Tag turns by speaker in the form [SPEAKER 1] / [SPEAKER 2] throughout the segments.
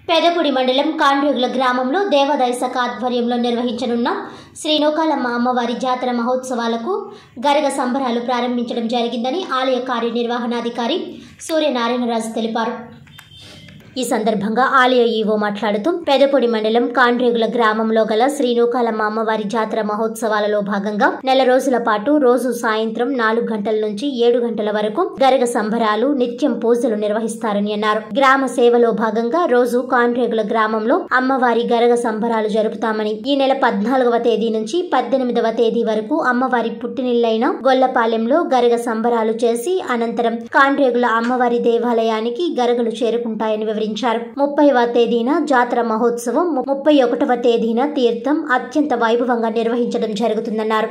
[SPEAKER 1] పెదపుడి మండలం కాండ్రేగుల గ్రామంలో దేవాదాయ శాఖ ఆధ్వర్యంలో నిర్వహించనున్న శ్రీ నూకాలమ్మ అమ్మవారి జాతర మహోత్సవాలకు గరగ సంబరాలు ప్రారంభించడం జరిగిందని ఆలయ కార్యనిర్వహణాధికారి సూర్యనారాయణరాజు తెలిపారు ఈ సందర్భంగా ఆలయ ఈవో మాట్లాడుతూ పెదపొడి మండలం కాండ్రేగుల గ్రామంలో గల శ్రీ నూకాలమ్మ అమ్మవారి జాతర మహోత్సవాలలో భాగంగా నెల రోజుల పాటు రోజు సాయంత్రం నాలుగు గంటల నుంచి ఏడు గంటల వరకు గరగ సంబరాలు నిత్యం పూజలు నిర్వహిస్తారని అన్నారు గ్రామ సేవలో భాగంగా రోజు కాండ్రేగుల గ్రామంలో అమ్మవారి గరగ సంబరాలు జరుపుతామని ఈ నెల పద్నాలుగవ తేదీ నుంచి పద్దెనిమిదవ తేదీ వరకు అమ్మవారి పుట్టినిల్లైన గొల్లపాలెంలో గరగ సంబరాలు చేసి అనంతరం కాండ్రేగుల అమ్మవారి దేవాలయానికి గరగలు చేరుకుంటాయని వివరించారు ముప్పైవ తేదీన జాతర మహోత్సవం ముప్పై ఒకటవ తేదీన తీర్థం అత్యంత వైభవంగా నిర్వహించడం జరుగుతుందన్నారు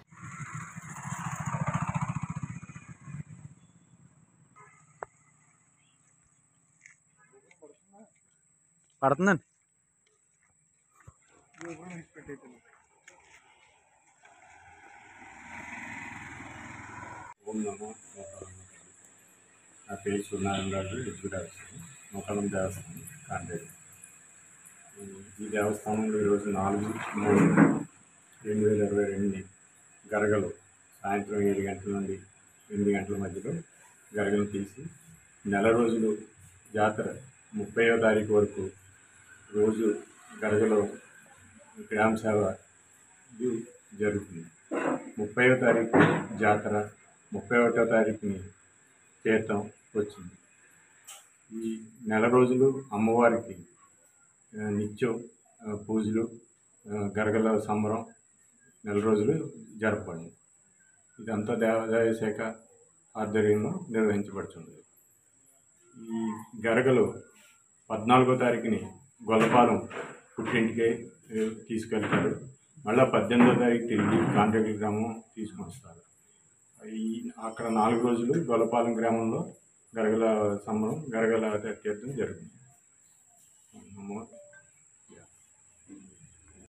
[SPEAKER 2] పడుతుందండి
[SPEAKER 3] ఓం నమో నూకాలం నా పేరు సూర్యనారాయణరాజు డిప్యూటీ ఆఫీసర్ నూకాలం దేవస్థానం కాంటేరు ఈ దేవస్థానంలో ఈరోజు నాలుగు మూడు రెండు వేల ఇరవై రెండు గరగలు సాయంత్రం ఏడు గంటల నుండి ఎనిమిది గంటల మధ్యలో గరగలు తీసి నెల రోజులు జాతర ముప్పైవ తారీఖు వరకు రోజు గరగలో గ్రామ సేవ ఇది జరుగుతుంది ముప్పైవ తారీఖు జాతర ముప్పై ఒకటో తారీఖుని తీర్థం వచ్చింది ఈ నెల రోజులు అమ్మవారికి ఆ, నిత్యం ఆ, పూజలు ఆ, గరగల సంబరం నెల రోజులు జరపండి ఇదంతా దేవాదాయ శాఖ ఆధ్వర్యంలో నిర్వహించబడుతుంది ఈ గరగలు పద్నాలుగో తారీఖుని గొల్లపాలెం పుట్టింటికి ఏ, తీసుకెళ్తారు మళ్ళీ పద్దెనిమిదో తారీఖు తిరిగి కాంట్రాక్ట్ గ్రామం తీసుకొని వస్తారు ఈ అక్కడ నాలుగు రోజులు గొల్లపాలెం గ్రామంలో గరగల సంబరం గరగల తీర్థం జరుగుతుంది నమో